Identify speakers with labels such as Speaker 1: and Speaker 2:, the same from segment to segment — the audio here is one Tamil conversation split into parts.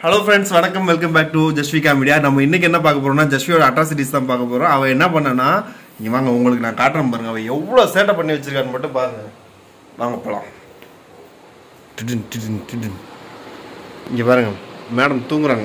Speaker 1: ஹலோ ஃப்ரெண்ட்ஸ் வணக்கம் welcome back to Jasvika media நம்ம இன்னைக்கு என்ன பார்க்க போறோம்னா ஜஸ்வியோட அட்ராசிட்டிஸ் தான் பார்க்க போறோம் அவன் என்ன பண்ணனா இங்க வாங்க உங்களுக்கு நான் காட்டுறேன் பாருங்க அவன் எவ்வளவு சேட்டை பண்ணி வச்சிருக்கான்னு மட்டும் பாருங்க வாங்க போலாம் டிடின், டிடின், டிடின். இங்க பாருங்க மேடம் தூங்குறாங்க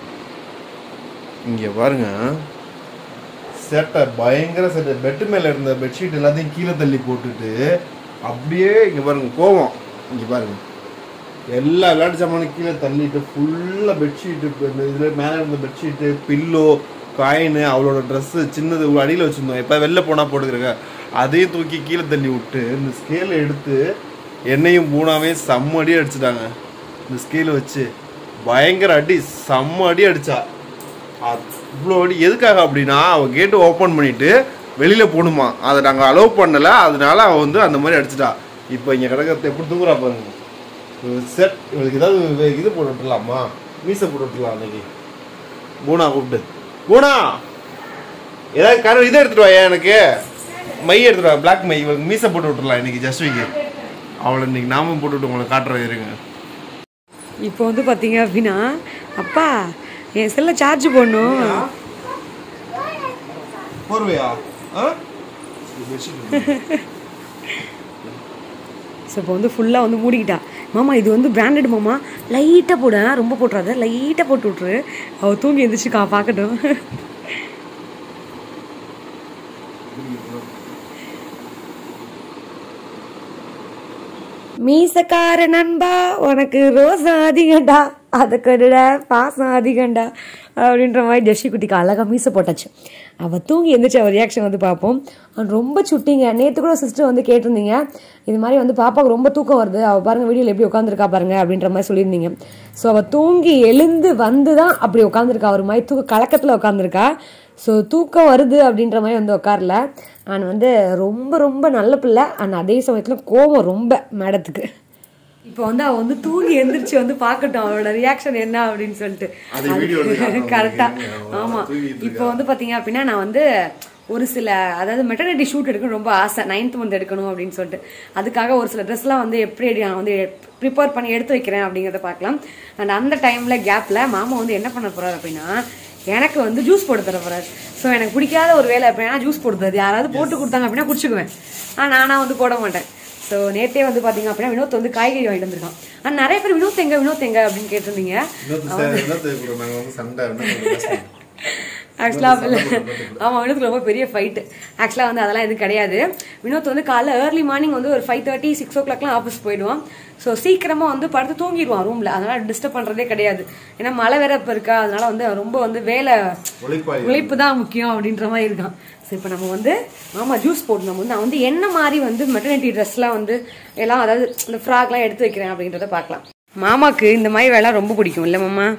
Speaker 1: இங்க பாருங்க சேட்டை பயங்கர சேட்டை பெட்டு மேல இருந்த பெட்ஷீட் எல்லாத்தையும் கீழே தள்ளி போட்டுட்டு அப்படியே இங்க பாருங்க கோவம் இங்க பாருங்க எல்லா விளையாட்டு சாமானும் கீழே தள்ளிட்டு ஃபுல்லாக பெட்ஷீட்டு இந்த இதில் மேலே இருந்த பெட்ஷீட்டு பில்லோ காயின் அவளோட ட்ரெஸ்ஸு சின்னது அடியில் வச்சுருந்தோம் இப்போ வெளில போனால் போட்டுக்கிறங்க அதையும் தூக்கி கீழே தள்ளி விட்டு இந்த ஸ்கேலை எடுத்து என்னையும் பூனாவே செம்ம அடி அடிச்சிட்டாங்க இந்த ஸ்கேலை வச்சு பயங்கர அடி செம்ம அடி அடிச்சா இவ்வளோ அடி எதுக்காக அப்படின்னா அவள் கேட்டு ஓப்பன் பண்ணிட்டு வெளியில் போகணுமா அதை நாங்கள் அலோவ் பண்ணலை அதனால அவள் வந்து அந்த மாதிரி அடிச்சிட்டா இப்போ இங்கே கிடக்கிறத எப்படி தூங்குறா பாருங்க செட் இவளுக்கு ஏதாவது வே- இது போட்டு விட்டுலாமா மீசை போட்டு விட்டுலாம் அன்னைக்கு பூனா கூப்பிட்டு பூனா ஏதாவது கரு இதை எடுத்துட்டு வாயா எனக்கு மை எடுத்துட்டு வா பிளாக் மை இவளுக்கு மீசை போட்டு விட்டுலாம் இன்னைக்கு ஜஸ்விக்கு அவளை இன்னைக்கு நாமும் போட்டு விட்டு உங்களை காட்டுறேன் இருங்க
Speaker 2: இப்போ வந்து பார்த்தீங்க அப்படின்னா அப்பா என் செல்ல சார்ஜ் போடணும்
Speaker 1: போர்வையா ஆ
Speaker 2: ஸோ இப்போ வந்து ஃபுல்லாக வந்து மூடிக்கிட்டா மாமா இது வந்து பிராண்டட் மாமா லைட்டாக போட ரொம்ப போட்டுறாத லைட்டாக போட்டு விட்ரு அவள் தூங்கி எந்திரிச்சுக்கா பார்க்கட்டும் மீசக்கார நண்பா உனக்கு ரோசம் அதிகண்டா அதை கடுட பாசம் அதிகண்டா அப்படின்ற மாதிரி ஜெஷி குட்டிக்கு அழகாக மீசை போட்டாச்சு அவள் தூங்கி எந்திரிச்சு அவள் ரியாக்ஷன் வந்து பார்ப்போம் அவன் ரொம்ப சுட்டிங்க நேற்று கூட சிஸ்டர் வந்து கேட்டிருந்தீங்க இது மாதிரி வந்து பாப்பாவுக்கு ரொம்ப தூக்கம் வருது அவள் பாருங்க வீடியோவில் எப்படி உட்காந்துருக்கா பாருங்க அப்படின்ற மாதிரி சொல்லியிருந்தீங்க ஸோ அவள் தூங்கி எழுந்து வந்து தான் அப்படி உட்காந்துருக்கா ஒரு மாதிரி தூக்க கலக்கத்தில் உட்காந்துருக்கா ஸோ தூக்கம் வருது அப்படின்ற மாதிரி வந்து உட்காரல நான் வந்து ரொம்ப ரொம்ப நல்ல பிள்ளை ஆனால் அதே சமயத்தில் கோவம் ரொம்ப மேடத்துக்கு இப்போ வந்து அவ வந்து தூங்கி எந்திரிச்சு வந்து பார்க்கட்டும் அவளோட ரியாக்ஷன் என்ன அப்படின்னு சொல்லிட்டு
Speaker 1: அது video எடுத்து காட்டுறோம்
Speaker 2: கரெக்டா
Speaker 1: உங்களுக்கு.
Speaker 2: ஆமா
Speaker 1: தூங்கிட்டு
Speaker 2: இப்போ வந்து பாத்தீங்க அப்படின்னா நான் வந்து ஒரு சில அதாவது மெட்டர்னிட்டி ஷூட் எடுக்கணும் ரொம்ப ஆசை நைன்த் மந்த் எடுக்கணும் அப்படின்னு சொல்லிட்டு அதுக்காக ஒரு சில ட்ரெஸ்லாம் வந்து எப்படி எடு- நான் வந்து ப்ரிப்பேர் பண்ணி எடுத்து வைக்கிறேன் அப்படிங்கிறத பார்க்கலாம் அண்ட் அந்த டைம்ல கேப்ல மாமா வந்து என்ன பண்ண போறாரு அப்படின்னா எனக்கு வந்து ஜூஸ் போட்டு தர போறாரு ஸோ எனக்கு பிடிக்காத ஒரு வேலை அப்படின்னா ஜூஸ் போட்டு தருது யாராவது போட்டு கொடுத்தாங்க அப்படின்னா குடிச்சுக்குவேன் ஆனால் நானா வந்து போட மாட்டேன் ஸோ நேத்தே வந்து பாத்தீங்க அப்படின்னா வினோத் வந்து காய்கறி வாங்கிட்டு வந்திருக்கான் ஆனால் நிறைய பேர் வினோத் எங்க வினோத் எங்க அப்படின்னு கேட்டிருந்தீங்க
Speaker 1: இன்னொரு சே- இன்னொரு கூட நாங்கள் வந்து சண்டை இன்னொரு பேசுவோம்.
Speaker 2: ஆக்சுவலாக ஆமாம் வினோத் ரொம்ப பெரிய ஃபைட்டு ஆக்சுவலாக வந்து அதெல்லாம் எதுவும் கிடையாது வினோத் வந்து காலைல ஏர்லி மார்னிங் வந்து ஒரு ஃபைவ் தேர்ட்டி சிக்ஸ் ஓ கிளாக்லாம் ஆஃபீஸ் போயிடுவான் ஸோ சீக்கிரமாக வந்து படுத்து தூங்கிடுவான் ரூமில் அதனால டிஸ்டர்ப் பண்ணுறதே கிடையாது ஏன்னா மழை வேற இப்போ இருக்கா அதனால வந்து அவன் ரொம்ப வந்து வேலை
Speaker 1: ஒளிப்பாய்
Speaker 2: உழைப்பு தான் முக்கியம் அப்படின்ற மாதிரி இருக்கான் ஸோ இப்போ நம்ம வந்து ஆமாம் ஜூஸ் போட்டு நம்ம வந்து நான் வந்து என்ன மாதிரி வந்து மெட்டர்னிட்டி ட்ரெஸ்லாம் வந்து எல்லாம் அதாவது இந்த ஃப்ராக்லாம் எடுத்து வைக்கிறேன் அப்படின்றத பார்க்கலாம் மாமாக்கு இந்த மாதிரி வேலை ரொம்ப பிடிக்கும் இல்லை மாமா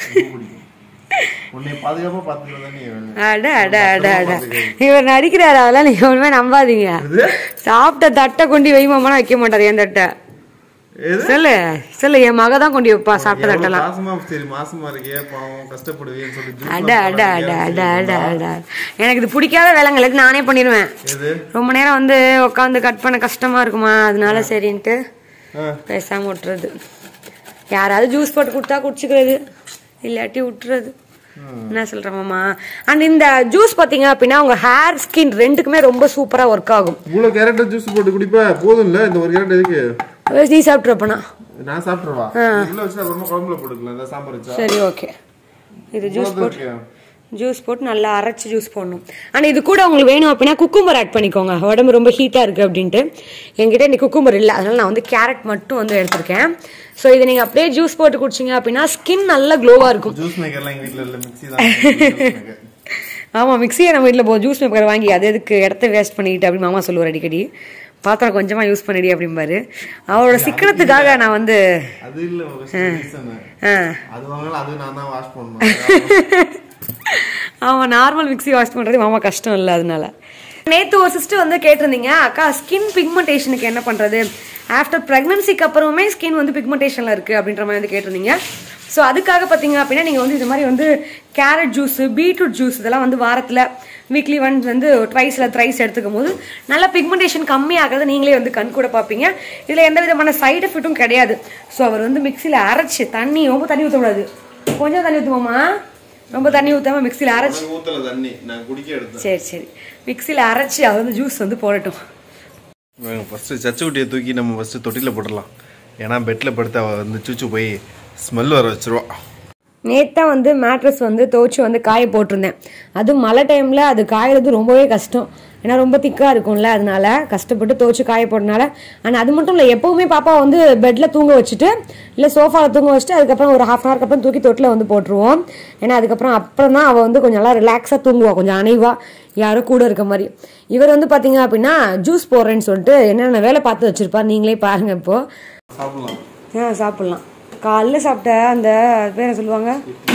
Speaker 1: உன்னை பாதுகாப்பா பாத்துக்கிறதா நீ வேணும்.
Speaker 2: அட அட அட அட இவர் நடிக்கிறாரு அதெல்லாம் நீங்க ஒண்ணுமே நம்பாதீங்க சாப்பிட்ட தட்டை கொண்டு வைமாமனா வைக்க மாட்டாரு என் தட்டை
Speaker 1: எது?
Speaker 2: சொல்லு சொல்லு என் மக தான் கொண்டு வைப்பா சாப்பிட்ட
Speaker 1: எவ்வளவு
Speaker 2: தட்டெல்லாம்
Speaker 1: பாசமா சரி மாசமா இருக்கியே பாவம் கஷ்டப்படுவியன்னு சொல்லி juice
Speaker 2: அட
Speaker 1: எல்லாம்
Speaker 2: அட அட
Speaker 1: போடாதீங்க.
Speaker 2: அட அட அட எனக்கு இது பிடிக்காத வேலைங்களுக்கு நானே பண்ணிடுவேன்
Speaker 1: எது
Speaker 2: ரொம்ப நேரம் வந்து உட்காந்து கட் பண்ண கஷ்டமா இருக்குமா அதனால சரின்ட்டு
Speaker 1: ஆ.
Speaker 2: பேசாம விட்டுறது யாராவது ஜூஸ் போட்டு கொடுத்தா குடிச்சுக்கிறது இல்லாட்டி விட்டுறது என்ன சொல்ற மாமா அண்ட் இந்த ஜூஸ் பாத்தீங்க அப்படின்னா உங்க ஹேர் ஸ்கின் ரெண்டுக்குமே ரொம்ப சூப்பரா ஒர்க் ஆகும்
Speaker 1: இவ்வளவு கேரட் ஜூஸ் போட்டு குடிப்ப போதும் இல்ல இந்த ஒரு கேரட் எதுக்கு
Speaker 2: அதாவது நீ சாப்பிட்றப்பனா
Speaker 1: நான் சாப்பிட்டுருவா உள்ள வச்சு அப்புறமா குழம்புல போட்டுக்கலாம் இந்த சாம்பார் வச்சா
Speaker 2: சரி ஓகே இது ஜூஸ்
Speaker 1: இவ்வளவு
Speaker 2: போட்டு
Speaker 1: இருக்கு.
Speaker 2: ஜூஸ் போட்டு நல்லா அரைச்சு ஜூஸ் போடணும் ஆனால் இது கூட உங்களுக்கு வேணும் அப்படின்னா குக்கும்பர் ஆட் பண்ணிக்கோங்க உடம்பு ரொம்ப ஹீட்டாக இருக்குது அப்படின்ட்டு என்கிட்ட இன்னைக்கு குக்கும்பர் இல்லை அதனால நான் வந்து கேரட் மட்டும் வந்து எடுத்திருக்கேன் ஸோ இதை நீங்கள் அப்படியே ஜூஸ் போட்டு குடிச்சிங்க அப்படின்னா ஸ்கின் நல்லா க்ளோவாக இருக்கும்
Speaker 1: ஜூஸ் மேக்கர்லாம் எங்க வீட்ல இல்ல மிக்ஸி தான் juice maker.
Speaker 2: ஆமாம் மிக்ஸியை நம்ம வீட்டில் போ ஜூஸ் மேக்கர் வாங்கி அது எதுக்கு இடத்த வேஸ்ட் பண்ணிக்கிட்டு அப்படின்னு மாமா சொல்லுவார் அடிக்கடி பாத்திரம் கொஞ்சமாக யூஸ் பண்ணிடி அப்படிம்பாரு அவரோட சிக்கனத்துக்காக நான் வந்து
Speaker 1: அது இல்ல ஒரு reason.
Speaker 2: ஆ
Speaker 1: அது வாங்கினாலும் அது நான் தான் வாஷ் பண்ணணும்
Speaker 2: ஆமாம் நார்மல் மிக்ஸி வாஷ் பண்ணுறது மாமா கஷ்டம் இல்லை அதனால நேற்று ஒரு சிஸ்டர் வந்து கேட்டிருந்தீங்க அக்கா ஸ்கின் பிக்மெண்டேஷனுக்கு என்ன பண்ணுறது ஆஃப்டர் ப்ரெக்னன்சிக்கு அப்புறமே ஸ்கின் வந்து பிக்மெண்டேஷனில் இருக்குது அப்படின்ற மாதிரி வந்து கேட்டிருந்தீங்க ஸோ அதுக்காக பார்த்தீங்க அப்படின்னா நீங்கள் வந்து இது மாதிரி வந்து கேரட் ஜூஸ் பீட்ரூட் ஜூஸ் இதெல்லாம் வந்து வாரத்தில் வீக்லி ஒன்ஸ் வந்து ட்வைஸில் த்ரைஸ் எடுத்துக்கும் போது நல்ல பிக்மெண்டேஷன் கம்மியாகிறத நீங்களே வந்து கண் கூட பார்ப்பீங்க இதில் எந்த விதமான சைடு எஃபெக்ட்டும் கிடையாது ஸோ அவர் வந்து மிக்சியில் அரைச்சி தண்ணி ரொம்ப தண்ணி ஊற்றக்கூடாது கொஞ்சம் தண்ணி ஊற்றுவோமா ரொம்ப தண்ணி ஊற்றாம மிக்சியில் அரைச்சி
Speaker 1: உனக்கு ஊத்தல தண்ணி நான் குடிக்க எடுத்தேன்
Speaker 2: சரி சரி மிக்சியில் அரைச்சி அது வந்து ஜூஸ் வந்து போடட்டும்
Speaker 1: ஃபஸ்ட்டு சச்சு குட்டியை தூக்கி நம்ம ஃபஸ்ட்டு தொட்டியில் போட்டுடலாம் ஏன்னா பெட்டில் படுத்து அவள் வந்து சூச்சு போய் ஸ்மெல் வர வச்சிருவா
Speaker 2: நேற்று தான் வந்து மேட்ரஸ் வந்து துவைச்சி வந்து காய போட்டிருந்தேன் அதுவும் மழை டைமில் அது காயறது ரொம்பவே கஷ்டம் ஏன்னா ரொம்ப திக்காக இருக்கும்ல அதனால கஷ்டப்பட்டு துவைச்சி காய போட்டனால ஆனால் அது மட்டும் இல்லை எப்போவுமே பாப்பா வந்து பெட்டில் தூங்க வச்சுட்டு இல்லை சோஃபாவில் தூங்க வச்சுட்டு அதுக்கப்புறம் ஒரு ஹாஃப் அன் ஹவருக்கு அப்புறம் தூக்கி தொட்டில் வந்து போட்டுருவோம் ஏன்னா அதுக்கப்புறம் அப்புறம் தான் அவள் வந்து கொஞ்சம் நல்லா ரிலாக்ஸாக தூங்குவா கொஞ்சம் அணைவா யாரோ கூட இருக்க மாதிரி இவர் வந்து பார்த்தீங்க அப்படின்னா ஜூஸ் போடுறேன்னு சொல்லிட்டு என்னென்ன வேலை பார்த்து வச்சிருப்பார் நீங்களே பாருங்க இப்போ
Speaker 1: சாப்பிடலாம்
Speaker 2: ஆ சாப்பிட்லாம் காலைல சாப்பிட்ட அந்த பேரை சொல்லுவாங்க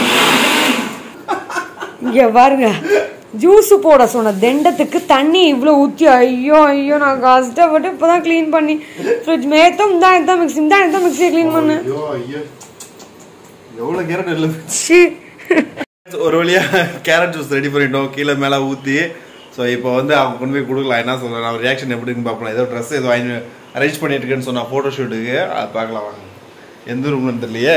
Speaker 2: இங்க பாருங்க ஜூஸ் போட சொன்ன தெண்டத்துக்கு தண்ணி இவ்வளோ ஊற்றி ஐயோ ஐயோ நான் கஷ்டப்பட்டு இப்போதான் க்ளீன் பண்ணி ஃப்ரிட்ஜ் மேத்தம் தான் இதான் மிக்ஸி தான் இதான் மிக்ஸியை க்ளீன் பண்ணேன்
Speaker 1: ஐயோ ஐயோ எவ்வளோ கேரட் இல்லை
Speaker 2: சி
Speaker 1: ஒரு வழியா கேரட் ஜூஸ் ரெடி பண்ணிட்டோம் கீழே மேலே ஊற்றி ஸோ இப்போ வந்து அவங்க கொண்டு போய் கொடுக்கலாம் என்ன சொல்கிறேன் அவர் ரியாக்ஷன் எப்படி இருக்குன்னு பார்க்கலாம் ஏதோ ட்ரெஸ் ஏதோ வாங்கி அரேஞ்ச் பண்ணிட்டு இருக்கேன்னு சொன்னா ஃபோட்டோ ஷூட்டுக்கு அது பார்க்கலாம் வாங்க எந்த ரூம்னு தெரியலையே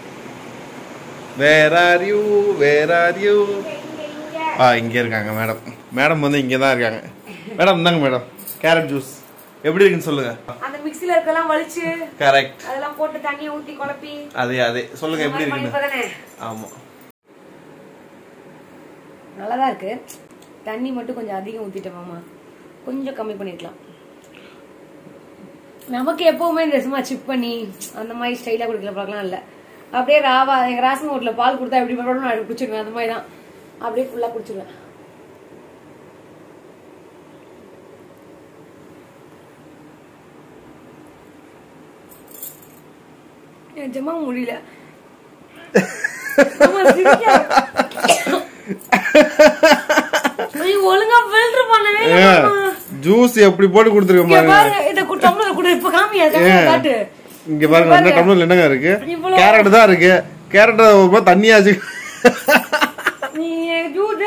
Speaker 1: where are you where are you ah இங்கே இருக்காங்க மேடம் மேடம் வந்து இங்கே தான் இருக்காங்க மேடம் இந்தாங்க மேடம் கேரட் ஜூஸ் எப்படி இருக்குன்னு சொல்லுங்க
Speaker 2: அந்த மிக்ஸில இருக்கலாம் வலிச்சு
Speaker 1: கரெக்ட்
Speaker 2: அதெல்லாம் போட்டு தண்ணியை ஊற்றி குழப்பி
Speaker 1: அதே அதே சொல்லுங்க எப்படி இருக்குன்னு
Speaker 2: தானே
Speaker 1: ஆமாம்
Speaker 2: நல்லா தான் இருக்கு தண்ணி மட்டும் கொஞ்சம் அதிகம் ஊற்றிட்டேன் மாமா கொஞ்சம் கம்மி பண்ணிக்கலாம் நமக்கு எப்பவுமே இந்த சும்மா சிப் பண்ணி அந்த மாதிரி ஸ்டைலாக குடிக்கல பழக்கலாம் இல்லை அப்படியே ராவா எங்கள் ராசன் ஹோட்டலில் பால் கொடுத்தா எப்படி பண்ணணும் நான் குடிச்சிடுவேன் அந்த மாதிரி தான் அப்படியே ஃபுல்லாக குடிச்சிடுவேன் நிஜமா முடியல மாமா, சிரிக்காத. ஐயோ, ஒழுங்கா ஃபில்டர் பண்ணவே இல்லை மாமா.
Speaker 1: ஜூஸ் எப்படி போட்டு கொடுத்துருக்க
Speaker 2: இங்க
Speaker 1: பாருங்க
Speaker 2: பாருங்க இத கு- டம்ளர்ல குடு இப்ப காமியா டம்ளர் காட்டு
Speaker 1: இங்க பாருங்க என்ன டம்ளர்ல என்னங்க இருக்கு
Speaker 2: இவ்வளவு-
Speaker 1: கேரட் தான் இருக்கு கேரட் ஒரு மாதிரி தண்ணியாச்சு
Speaker 2: நீ ஜூஸ்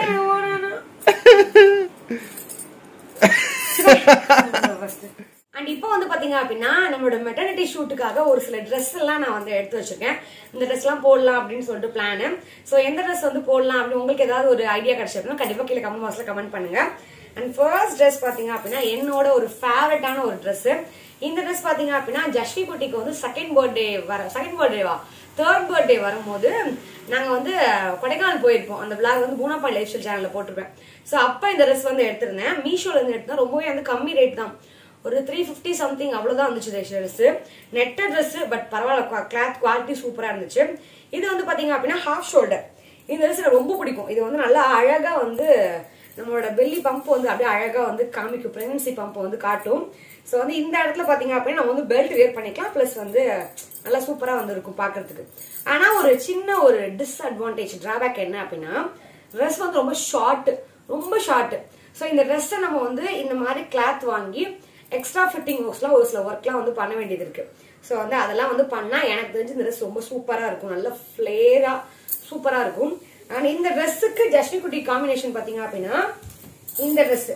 Speaker 2: அண்ட் இப்போ வந்து பாத்தீங்க அப்படின்னா நம்மளோட மெட்டர்னிட்டி ஷூட்டுக்காக ஒரு சில ட்ரெஸ் எல்லாம் நான் வந்து எடுத்து வச்சிருக்கேன் இந்த ட்ரெஸ் எல்லாம் போடலாம் அப்படின்னு சொல்லிட்டு பிளான் சோ எந்த ட்ரெஸ் வந்து போடலாம் அப்படின்னு உங்களுக்கு ஏதாவது ஒரு ஐடியா கிடைச்சிருக்கணும் கண்டிப்பா கீழே கமெண்ட் பாக்ஸ்ல கமெண்ட் பண்ணுங்க அண்ட் ஃபர்ஸ்ட் ட்ரெஸ் பாத்தீங்க அப்படின்னா என்னோட ஒரு ஃபேவரட்டான ஒரு ட்ரெஸ் இந்த ட்ரெஸ் பாத்தீங்க அப்படின்னா ஜஷ்வி குட்டிக்கு வந்து செகண்ட் பர்த்டே வர செகண்ட் பர்த்டேவா தேர்ட் பர்த்டே வரும்போது நாங்க வந்து கொடைக்கானல் போயிருப்போம் அந்த vlog வந்து பூனாபாய் லைஃப் ஸ்டைல் சேனல்ல போட்டிருப்பேன் சோ அப்ப இந்த ட்ரெஸ் வந்து எடுத்திருந்தேன் மீஷோல இருந்து எடுத்தேன் ரொம்பவே வந்து கம்மி ரேட் தான் ஒரு த்ரீ ஃபிஃப்டி சம்திங் அவ்வளவுதான் இருந்துச்சு ட்ரெஸ் நெட்ட ட்ரெஸ் பட் பரவாயில்ல கிளாத் குவாலிட்டி சூப்பரா இருந்துச்சு இது வந்து பாத்தீங்க அப்படின்னா ஹாஃப் ஷோல்டர் இந்த ட்ரெஸ் எனக்கு ரொம்ப பிடிக்கும் இது வந்து நல்லா அழகா வந்து நம்மளோட பெல்லி பம்ப் வந்து அப்படியே அழகா வந்து காமிக்கும் பிரெக்னன்சி பம்ப் வந்து காட்டும் ஸோ வந்து இந்த இடத்துல பாத்தீங்க அப்படின்னா நம்ம வந்து பெல்ட் வேர் பண்ணிக்கலாம் ப்ளஸ் வந்து நல்லா சூப்பரா வந்து இருக்கும் பாக்குறதுக்கு ஆனா ஒரு சின்ன ஒரு டிஸ்அட்வான்டேஜ் டிராபேக் என்ன அப்படின்னா ட்ரெஸ் வந்து ரொம்ப ஷார்ட் ரொம்ப ஷார்ட் ஸோ இந்த ட்ரெஸ்ஸை நம்ம வந்து இந்த மாதிரி கிளாத் வாங்கி எக்ஸ்ட்ரா ஃபிட்டிங் ஒர்க்ஸ்லாம் ஒரு சில ஒர்க்லாம் வந்து பண்ண வேண்டியது இருக்கு ஸோ வந்து அதெல்லாம் வந்து பண்ணா எனக்கு தெரிஞ்சு இந்த ட்ரெஸ் ரொம்ப சூப்பரா இருக்கும் நல்ல ஃபிளேரா சூப்பரா இருக்கும் அண்ட் இந்த ட்ரெஸ்ஸுக்கு ஜஸ்மி குட்டி காம்பினேஷன் பாத்தீங்க அப்படின்னா இந்த ட்ரெஸ்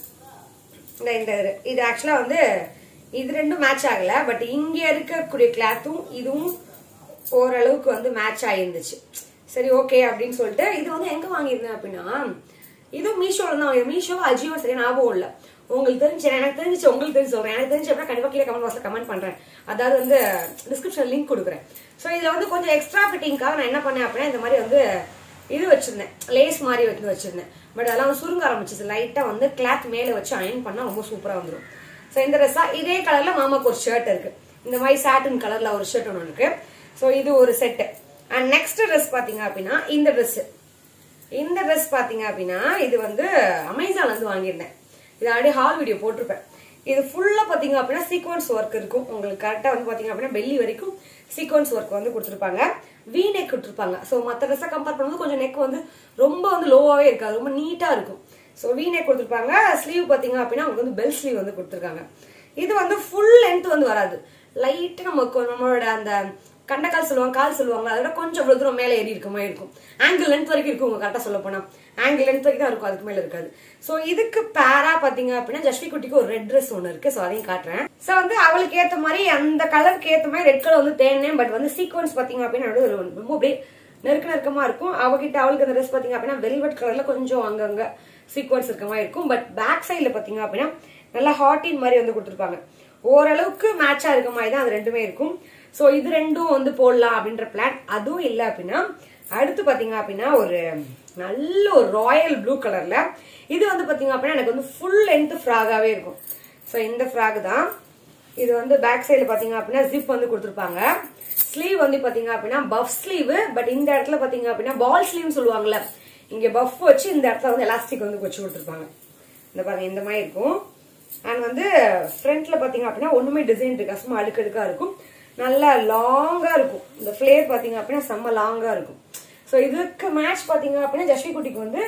Speaker 2: இந்த இந்த இது. இது ஆக்சுவலா வந்து இது ரெண்டும் மேட்ச் ஆகல பட் இங்க இருக்கக்கூடிய கிளாத்தும் இதுவும் ஓரளவுக்கு வந்து மேட்ச் ஆயிருந்துச்சு சரி ஓகே அப்படின்னு சொல்லிட்டு இது வந்து எங்க வாங்கியிருந்தேன் அப்படின்னா இதுவும் மீஷோல தான் வாங்கியிருந்தேன். மீஷோவா அஜியோ சரியா ஞாபகம் இல்ல உங்களுக்கு தெரிஞ்சு எனக்கு தெரிஞ்சு உங்களுக்கு தெரிஞ்சு சொல்றேன் எனக்கு தெரிஞ்சு அப்படின்னா கண்டிப்பா கீழே கமெண்ட் பாக்ஸ்ல கமெண்ட் பண்றேன் அதாவது வந்து டிஸ்கிரிப்ஷன் லிங்க் கொடுக்குறேன் ஸோ இதுல வந்து கொஞ்சம் எக்ஸ்ட்ரா ஃபிட்டிங்காக நான் என்ன பண்ணேன் அப்படின்னா இந்த மாதிரி வந்து இது வச்சிருந்தேன் லேஸ் மாதிரி வந்து வச்சிருந்தேன் பட் அதெல்லாம் வந்து சுருங்க ஆரம்பிச்சிச்சு லைட்டா வந்து கிளாத் மேல வச்சு அயன் பண்ணா ரொம்ப சூப்பரா வந்துடும் ஸோ இந்த ட்ரெஸ்ஸா இதே கலர்ல மாமாக்கு ஒரு ஷர்ட் இருக்கு இந்த மாதிரி சாட்டின் கலர்ல ஒரு ஷர்ட் ஒன்று இருக்கு ஸோ இது ஒரு செட்டு அண்ட் நெக்ஸ்ட் ட்ரெஸ் பாத்தீங்க அப்படின்னா இந்த Dress இந்த Dress பாத்தீங்க அப்படின்னா இது வந்து அமேசான்ல இருந்து வாங்கியிருந்தேன் இது ஆல்ரெடி ஹால் வீடியோ போட்டிருப்பேன் இது ஃபுல்லா பாத்தீங்க அப்படின்னா சீக்வன்ஸ் ஒர்க் இருக்கும் உங்களுக்கு கரெக்டா வந்து பாத்தீங்க அப்படின்னா பெல்லி வரைக்கும் சீக்வன்ஸ் ஒர்க் வந்து கொடுத்துருப்பாங்க வி நெக் கொடுத்துருப்பாங்க ஸோ மற்ற ட்ரெஸ்ஸை கம்பேர் பண்ணும்போது கொஞ்சம் நெக் வந்து ரொம்ப வந்து லோவாவே இருக்காது ரொம்ப நீட்டா இருக்கும் ஸோ வி நெக் கொடுத்துருப்பாங்க ஸ்லீவ் பாத்தீங்க அப்படின்னா உங்களுக்கு வந்து பெல் ஸ்லீவ் வந்து கொடுத்துருக்காங்க இது வந்து ஃபுல் லென்த் வந்து வராது லைட்டா நமக்கு நம்மளோட அந்த கண்டக்கால் சொல்லுவாங்க கால் சொல்லுவாங்க அதோட கொஞ்சம் இவ்வளவு தூரம் மேலே ஏறி இருக்க மாதிரி இருக்கும் ஆங்கிள் லென்த் வரைக்கும் இருக்கும் உங்க கரெக்டா சொல்ல போனா ஆங்கிள் லென்த் வரைக்கும் தான் இருக்கும் அதுக்கு மேல இருக்காது சோ இதுக்கு பேரா பாத்தீங்க அப்படின்னா ஜஸ்வி குட்டிக்கு ஒரு ரெட் ட்ரெஸ் ஒன்று இருக்கு சோ அதையும் காட்டுறேன் சோ வந்து அவளுக்கு ஏத்த மாதிரி அந்த கலருக்கு ஏத்த மாதிரி ரெட் கலர் வந்து தேனேன் பட் வந்து சீக்வன்ஸ் பாத்தீங்க அப்படின்னா நடுவுல ஒரு ரொம்ப அப்படியே நெருக்க நெருக்கமா இருக்கும் அவகிட்ட அவளுக்கு அந்த ட்ரெஸ் பாத்தீங்க அப்படின்னா வெல்வெட் கலர்ல கொஞ்சம் அங்கங்க சீக்வன்ஸ் இருக்க மாதிரி இருக்கும் பட் பேக் சைடுல பாத்தீங்க அப்படின்னா நல்லா ஹாட்டின் மாதிரி வந்து கொடுத்துருப்பாங்க ஓரளவுக்கு மேட்சா இருக்க மாதிரி தான் அது ரெண்டுமே இருக்கும் சோ இது ரெண்டும் வந்து போடலாம் அப்படின்ற பிளான் அதுவும் இல்லை அப்படின்னா அடுத்து பாத்தீங்க அப்படின்னா ஒரு நல்ல ஒரு ராயல் ப்ளூ கலர்ல இது வந்து பாத்தீங்க அப்படின்னா எனக்கு வந்து ஃபுல் லென்த் ஃப்ராகாவே இருக்கும் ஸோ இந்த ஃப்ராக் தான் இது வந்து பேக் சைடுல பாத்தீங்க அப்படின்னா ஜிப் வந்து கொடுத்துருப்பாங்க ஸ்லீவ் வந்து பாத்தீங்க அப்படின்னா பஃப் ஸ்லீவ் பட் இந்த இடத்துல பாத்தீங்க அப்படின்னா பால் ஸ்லீவ்னு சொல்லுவாங்கல்ல இங்க பஃப் வச்சு இந்த இடத்துல வந்து எலாஸ்டிக் வந்து வச்சு கொடுத்துருப்பாங்க இந்த பாருங்க இந்த மாதிரி இருக்கும் அண்ட் வந்து ஃப்ரண்ட்ல பாத்தீங்க அப்படின்னா ஒண்ணுமே டிசைன் இருக்கு சும்மா அடுக்கடுக்கா இருக்கும் நல்லா லாங்கா இருக்கும் இந்த ஃபிளேர் பாத்தீங்க அப்படின்னா செம்ம லாங்கா இருக்கும் ஸோ இதுக்கு மேட்ச் பாத்தீங்க அப்படின்னா ஜஸ்வி குட்டிக்கு வந்து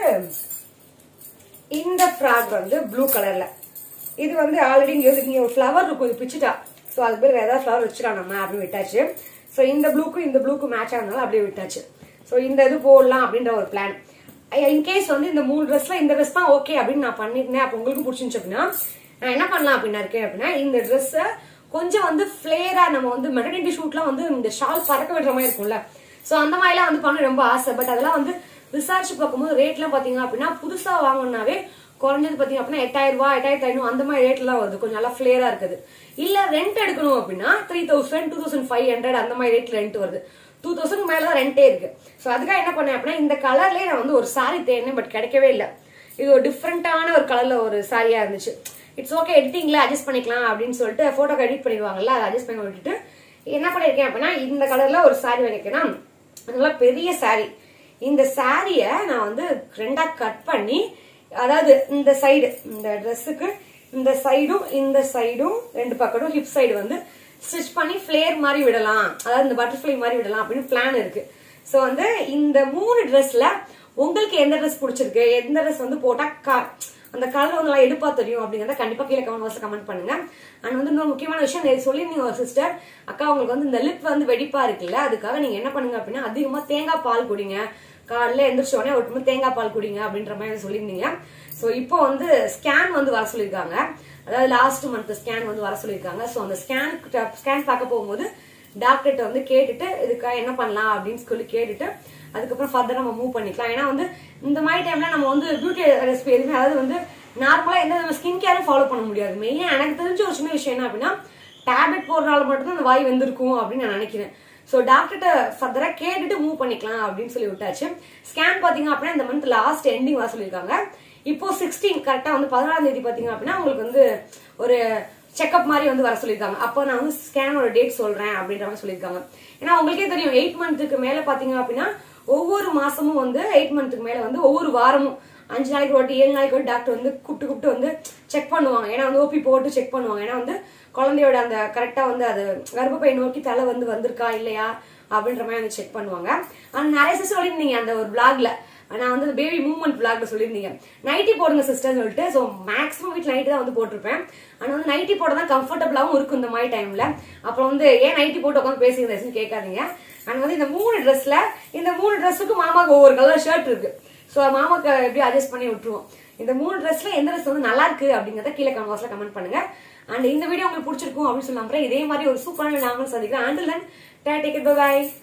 Speaker 2: இந்த ஃப்ராக் வந்து ப்ளூ கலர்ல இது வந்து ஆல்ரெடி இங்க இங்க ஒரு ஃப்ளவர் இருக்கும் இது பிச்சுட்டா ஸோ அது பேர் வேற ஏதாவது ஃப்ளவர் வச்சுக்கலாம் நம்ம அப்படின்னு விட்டாச்சு ஸோ இந்த ப்ளூக்கும் இந்த ப்ளூக்கும் மேட்ச் ஆனதால அப்படியே விட்டாச்சு ஸோ இந்த இது போடலாம் அப்படின்ற ஒரு பிளான் இன்கேஸ் வந்து இந்த மூணு ட்ரெஸ்ல இந்த ட்ரெஸ் தான் ஓகே அப்படின்னு நான் பண்ணிருந்தேன் அப்போ உங்களுக்கு பிடிச்சிருந்துச்சு அப்படின்னா நான் என்ன பண்ணலாம் அப்படின்னா இருக்கேன் அப்படின்னா இந்த ட்ரெஸ்ஸை கொஞ்சம் வந்து ஃபிளேரா நம்ம வந்து மெட்டர்னிட்டி ஷூட்லாம் வந்து இந்த ஷால் பறக்க விடுற மாதிரி இருக்கும்ல சோ அந்த மாதிரிலாம் வந்து பண்ண ரொம்ப ஆசை பட் அதெல்லாம் வந்து விசாரிச்சு பார்க்கும்போது ரேட்லாம் பாத்தீங்க அப்படின்னா புதுசா வாங்கினாவே குறைஞ்சது பாத்தீங்க அப்படின்னா எட்டாயிரம் ரூபாய் எட்டாயிரத்தி ஐநூறு அந்த மாதிரி ரேட்லாம் வருது கொஞ்சம் நல்லா ஃபிளேரா இருக்குது இல்ல ரெண்ட் எடுக்கணும் அப்படின்னா three thousand two thousand five hundred அந்த மாதிரி ரேட் ரெண்ட் வருது டூ தௌசண்ட் மேல தான் ரெண்டே இருக்கு சோ அதுக்காக என்ன பண்ணேன் அப்படின்னா இந்த கலர்லயே நான் வந்து ஒரு சாரி தேடினேன் பட் கிடைக்கவே இல்லை இது ஒரு டிஃப்ரெண்டான ஒரு கலர்ல ஒரு சாரியா இருந்துச்சு இட்ஸ் ஓகே எடிட்டிங்ல அட்ஜஸ்ட் பண்ணிக்கலாம் அப்படின்னு சொல்லிட்டு போட்டோக்கு எடிட் பண்ணிடுவாங்கல்ல அதை அட்ஜஸ்ட் பண்ணி விட்டுட்டு என்ன பண்ணிருக்கேன் அப்படின்னா இந்த கலர்ல ஒரு சாரி வாங்கிருக்கேன்னா நல்லா பெரிய சாரி இந்த சாரிய நான் வந்து ரெண்டா கட் பண்ணி அதாவது இந்த சைடு இந்த ட்ரெஸ்ஸுக்கு இந்த சைடும் இந்த சைடும் ரெண்டு பக்கமும் ஹிப் சைடு வந்து ஸ்டிச் பண்ணி ஃபிளேர் மாதிரி விடலாம் அதாவது இந்த பட்டர்ஃப்ளை மாதிரி விடலாம் அப்படின்னு பிளான் இருக்கு சோ வந்து இந்த மூணு ட்ரெஸ்ல உங்களுக்கு எந்த ட்ரெஸ் பிடிச்சிருக்கு எந்த ட்ரெஸ் வந்து போட்டா க- அந்த கலர் வந்து நல்லா எடுப்பா தெரியும் அப்படிங்கறத கண்டிப்பா கீழே கமெண்ட் பாக்ஸ்ல கமெண்ட் பண்ணுங்க அண்ட் வந்து இன்னொரு முக்கியமான விஷயம் நேத்து சொல்லியிருந்தீங்க ஒரு சிஸ்டர் அக்கா உங்களுக்கு வந்து இந்த லிப் வந்து வெடிப்பா இருக்குல்ல அதுக்காக நீங்க என்ன பண்ணுங்க அப்படின்னா அதிகமா தேங்காய் பால் குடிங்க காலைல எந்திரிச்ச உடனே ஒரு டம்ளர் தேங்காய் பால் குடிங்க அப்படின்ற மாதிரி சொல்லியிருந்தீங்க சோ இப்போ வந்து ஸ்கேன் வந்து வர சொல்லியிருக்காங்க அதாவது லாஸ்ட் மந்த் ஸ்கேன் வந்து வர சொல்லியிருக்காங்க சோ அந்த ஸ்கேன் ஸ்கேன் பார்க்க போகும்போது டாக்டர்கிட்ட வந்து கேட்டுட்டு இதுக்காக என்ன பண்ணலாம் அப்படின்னு சொல்லி கேட்டுட்டு அதுக்கப்புறம் ஃபர்தர் நம்ம மூவ் பண்ணிக்கலாம் ஏன்னா வந்து இந்த மாதிரி டைம்ல நம்ம வந்து பியூட்டி ரெசிபி எதுவுமே அதாவது வந்து நார்மலா எந்த நம்ம ஸ்கின் கேரும் ஃபாலோ பண்ண முடியாது மெயினா எனக்கு தெரிஞ்ச ஒரு சின்ன விஷயம் என்ன அப்படின்னா டேப்லெட் போடுறனால மட்டும்தான் அந்த வாய் வந்திருக்கும் அப்படின்னு நான் நினைக்கிறேன் ஸோ டாக்டர்கிட்ட ஃபர்தரா கேட்டுட்டு மூவ் பண்ணிக்கலாம் அப்படின்னு சொல்லி விட்டாச்சு ஸ்கேன் பாத்தீங்க அப்படின்னா இந்த மந்த் லாஸ்ட் எண்டிங் வர சொல்லியிருக்காங்க இப்போ சிக்ஸ்டீன் கரெக்டா வந்து பதினாறாம் தேதி பாத்தீங்க அப்படின்னா உங்களுக்கு வந்து ஒரு செக்அப் மாதிரி வந்து வர சொல்லியிருக்காங்க அப்போ நான் வந்து ஸ்கேனோட டேட் சொல்றேன் அப்படின்ற மாதிரி சொல்லியிருக்காங்க ஏன்னா உங்களுக்கே தெரியும் எயிட் மந்த்துக்கு மேல பாத்தீங்க அப்படின்னா ஒவ்வொரு மாசமும் வந்து எயிட் மந்த்துக்கு மேல வந்து ஒவ்வொரு வாரமும் அஞ்சு நாளைக்கு ஒரு வாட்டி ஏழு நாளைக்கு ஒரு டாக்டர் வந்து கூப்பிட்டு கூப்பிட்டு வந்து செக் பண்ணுவாங்க ஏன்னா வந்து ஓபி போட்டு செக் பண்ணுவாங்க ஏன்னா வந்து குழந்தையோட அந்த கரெக்டா வந்து அது கர்ப்பப்பை நோக்கி தலை வந்து வந்திருக்கா இல்லையா அப்படின்ற மாதிரி வந்து செக் பண்ணுவாங்க ஆனா நிறைய சிஸ்டர் சொல்லியிருந்தீங்க அந்த ஒரு பிளாக்ல நான் வந்து பேபி மூவ்மெண்ட் பிளாக்ல சொல்லியிருந்தீங்க நைட்டி போடுங்க சிஸ்டர் சொல்லிட்டு ஸோ மேக்ஸிமம் வீட்டில் நைட்டி தான் வந்து போட்டிருப்பேன் ஆனா வந்து நைட்டி போட தான் கம்ஃபர்டபுளாகவும் இருக்கும் இந்த மாதிரி டைம்ல அப்புறம் வந்து ஏன் நைட்டி போட்டு உட்காந்து பேசுகிறேன் கேட்காதீங்க ஆனா வந்து இந்த மூணு ட்ரெஸ்ல இந்த மூணு ட்ரெஸ்ஸுக்கும் மாமாக்கு ஒவ்வொரு கலர் ஷர்ட் இருக்கு ஸோ மாமாக்கு எப்படி அட்ஜஸ்ட் பண்ணி விட்டுருவோம் இந்த மூணு ட்ரெஸ்ல எந்த ட்ரெஸ் வந்து நல்லா இருக்கு அப்படிங்கறத கீழே கமெண்ட் பாக்ஸ்ல கமெண்ட் பண்ணுங்க அண்ட் இந்த வீடியோ உங்களுக்கு பிடிச்சிருக்கும் அப்படின்னு சொல்லி நம்புறேன் இதே மாதிரி ஒரு சூப்பரான நாங்களும் சந்திக்கிறேன் and then take it by